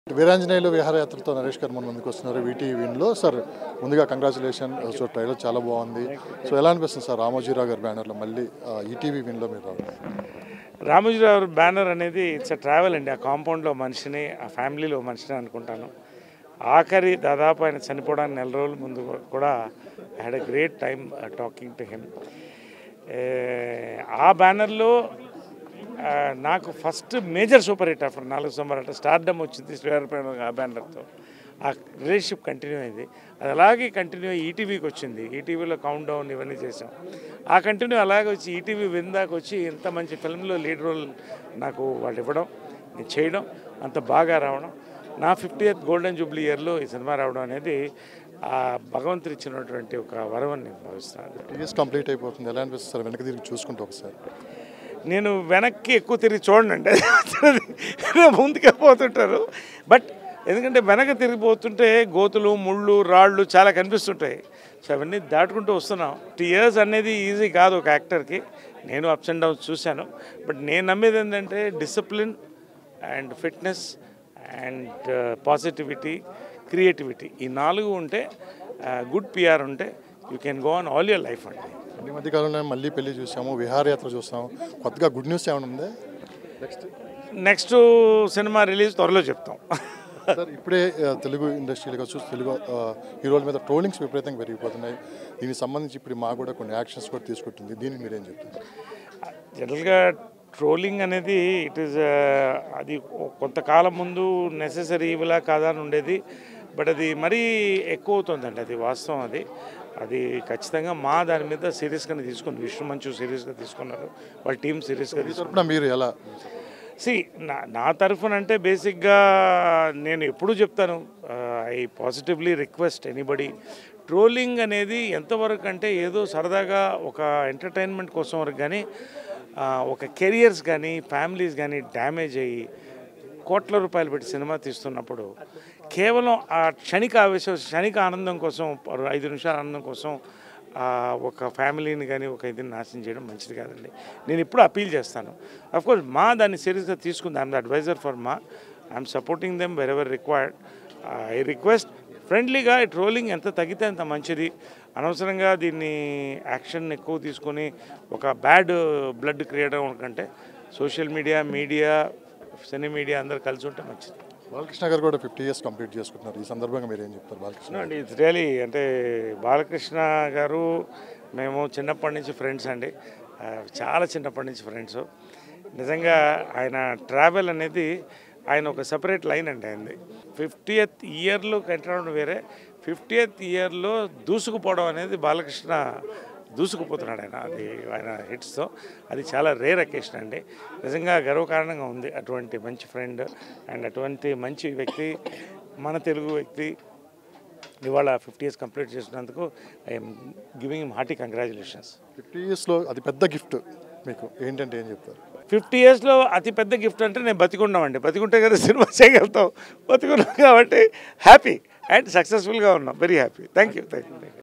వీరాంజనేయులు విహారయాత్రతో నరేష్ గారు మన ముందుకు వస్తున్నారు వీటీవీలో సార్ ముందుగా కంగ్రాచులేషన్ సో ట్రైలర్ చాలా బాగుంది సో ఎలా అనిపిస్తుంది సార్ రామోజీరావు గారి బ్యానర్లో మళ్ళీ ఈటీవీ విన్లో మీరు రావడం రామోజీరావు బ్యానర్ అనేది ఇట్స్ ట్రావెల్ అండి ఆ కాంపౌండ్లో మనిషిని ఆ ఫ్యామిలీలో మనిషిని అనుకుంటాను ఆఖరి దాదాపు ఆయన చనిపోవడానికి నెల రోజుల ముందు కూడా I had a great time talking to him ఆ బ్యానర్లో ఆ, నాకు first major super hit offer నాలుగు సూపర్ హిట్ స్టార్డమ్ వచ్చింది శ్రీవారిపైన ఆ బ్యానర్తో ఆ రిలేషన్షిప్ కంటిన్యూ అయింది అది అలాగే కంటిన్యూ అయ్యి ఈటీవీకి వచ్చింది ఈటీవీలో కౌంట్ డౌన్ ఇవన్నీ చేసాం ఆ కంటిన్యూ అలాగే వచ్చి ఈటీవీ విందాకు వచ్చి ఇంత మంచి ఫిల్మ్లో లీడ్ రోల్ నాకు వాళ్ళు ఇవ్వడం నేను చేయడం అంత బాగా రావడం నా ఫిఫ్టీ ఎయిత్ గోల్డెన్ జూబ్లీ ఇయర్లో ఈ సినిమా రావడం అనేది ఆ భగవంతుడు ఇచ్చినటువంటి ఒక వరం అని నేను భావిస్తున్నాను టీఎస్ కంప్లీట్ అయిపోతుంది ఎలా అనిపిస్తుంది సార్ వెనక తిరిగి చూసుకుంటూ ఒకసారి నేను వెనక్కి ఎక్కువ తిరిగి చూడండి ముందుకే పోతుంటారు బట్ ఎందుకంటే వెనక తిరిగిపోతుంటే గోతులు ముళ్ళు రాళ్ళు చాలా కనిపిస్తుంటాయి సో అవన్నీ దాటుకుంటూ వస్తున్నాం టీ ఇయర్స్ అనేది ఈజీ కాదు ఒక యాక్టర్కి నేను అప్స్ అండ్ డౌన్స్ చూశాను బట్ నేను నమ్మేది ఏంటంటే discipline and fitness and positivity creativity ఈ నాలుగు ఉంటే గుడ్ పిఆర్ ఉంటే you can go on all your life అండి ఈ మధ్య కాలంలో మళ్ళీ పెళ్లి చూసాము విహారయాత్ర చూసాము కొత్తగా గుడ్ న్యూస్ ఏమైనా ఉందా నెక్స్ట్ నెక్స్ట్ సినిమా రిలీజ్ త్వరలో చెప్తాం సార్ ఇప్పుడే ఆ, తెలుగు ఇండస్ట్రీలో కావచ్చు తెలుగు ఆ, హీరోల మీద ట్రోలింగ్స్ విపరీతంగా పెరిగిపోతున్నాయి దీనికి సంబంధించి ఇప్పుడు మా కూడా కొన్ని యాక్షన్స్ కూడా తీసుకుంటుంది దీనికి మీరేం చెప్తారు జనరల్గా ట్రోలింగ్ అనేది ఇట్ ఈస్ అది కొ- కొంతకాలం ముందు నెససరీ ఇవిలా కాదా అని ఉండేది బట్ అది మరీ ఎక్కువ అవుతుందండి అది వాస్తవం అది అది ఖచ్చితంగా మా దాని మీద సీరియస్గానే తీసుకుంది విష్ణు మంచు సీరియస్గా తీసుకున్నారు వాళ్ళ టీం సీరియస్గా ఈ తీసుకున్నారు తరపున మీరు ఎలా సి నా నా తరఫున అంటే బేసిక్గా నేను ఎప్పుడూ చెప్తాను I positively request anybody trolling అనేది ఎంతవరకు అంటే ఏదో సరదాగా ఒక ఎంటర్టైన్మెంట్ కోసం వరకు కానీ ఆ, ఒక కెరియర్స్ కానీ ఫ్యామిలీస్ కానీ డ్యామేజ్ అయ్యి కోట్ల రూపాయలు పెట్టి సినిమా తీస్తున్నప్పుడు కేవలం ఆ క్షణిక ఆవేశం క్షణిక ఆనందం కోసం ఐదు నిమిషాల ఆనందం కోసం ఆ, ఒక ఫ్యామిలీని కానీ ఒక ఇది నాశనం చేయడం మంచిది కాదండి నేను ఇప్పుడు అపీల్ చేస్తాను కోర్స్ మా దాన్ని సీరియస్గా తీసుకుంది ఐఎమ్ ద అడ్వైజర్ ఫర్ మా I'm supporting them wherever required I request ఫ్రెండ్లీగా ఈ ట్రోలింగ్ ఎంత తగ్గితే అంత మంచిది అనవసరంగా దీన్ని యాక్షన్ ఎక్కువ తీసుకొని ఒక బ్యాడ్ బ్లడ్ క్రియేట్ అవ్వడం కంటే social media media cine media అందరు కలిసి ఉంటే మంచిది బాలకృష్ణ గారు కూడా ఫిఫ్టీ ఇయర్స్ కంప్లీట్ చేసుకుంటున్నారు ఈ సందర్భంగా మీరు ఏం చెప్తారు బాలకృష్ణ అండి ఇట్స్ రియలీ అంటే బాలకృష్ణ గారు మేము చిన్నప్పటి నుంచి ఫ్రెండ్స్ అండి ఆ, చాలా చిన్నప్పటి నుంచి ఫ్రెండ్స్ నిజంగా ఆయన ట్రావెల్ అనేది ఆయన ఒక సపరేట్ లైన్ అండి ఆయనది ఫిఫ్టీయత్ ఇయర్లో ఎంటర్ అవడం వేరే ఫిఫ్టీయత్ ఇయర్లో దూసుకుపోవడం అనేది బాలకృష్ణ దూసుకుపోతున్నాడు ఆయన అది ఆయన హిట్స్తో అది చాలా రేర్ అకేషన్ అండి నిజంగా గర్వకారణంగా ఉంది అటువంటి మంచి ఫ్రెండ్ అండ్ అటువంటి మంచి వ్యక్తి మన తెలుగు వ్యక్తి ఇవాళ ఫిఫ్టీ ఇయర్స్ కంప్లీట్ చేసినందుకు I'm giving him hearty congratulations fifty ఇయర్స్లో అది పెద్ద గిఫ్ట్ మీకు ఏంటంటే ఏం చెప్తారు ఫిఫ్టీ ఇయర్స్లో అతి పెద్ద గిఫ్ట్ అంటే నేను బతికున్నామండి బతికుంటే కదా సినిమా చేయగలుగుతాం బతికున్నాం కాబట్టి హ్యాపీ అండ్ సక్సెస్ఫుల్గా ఉన్నాం very happy thank you thank you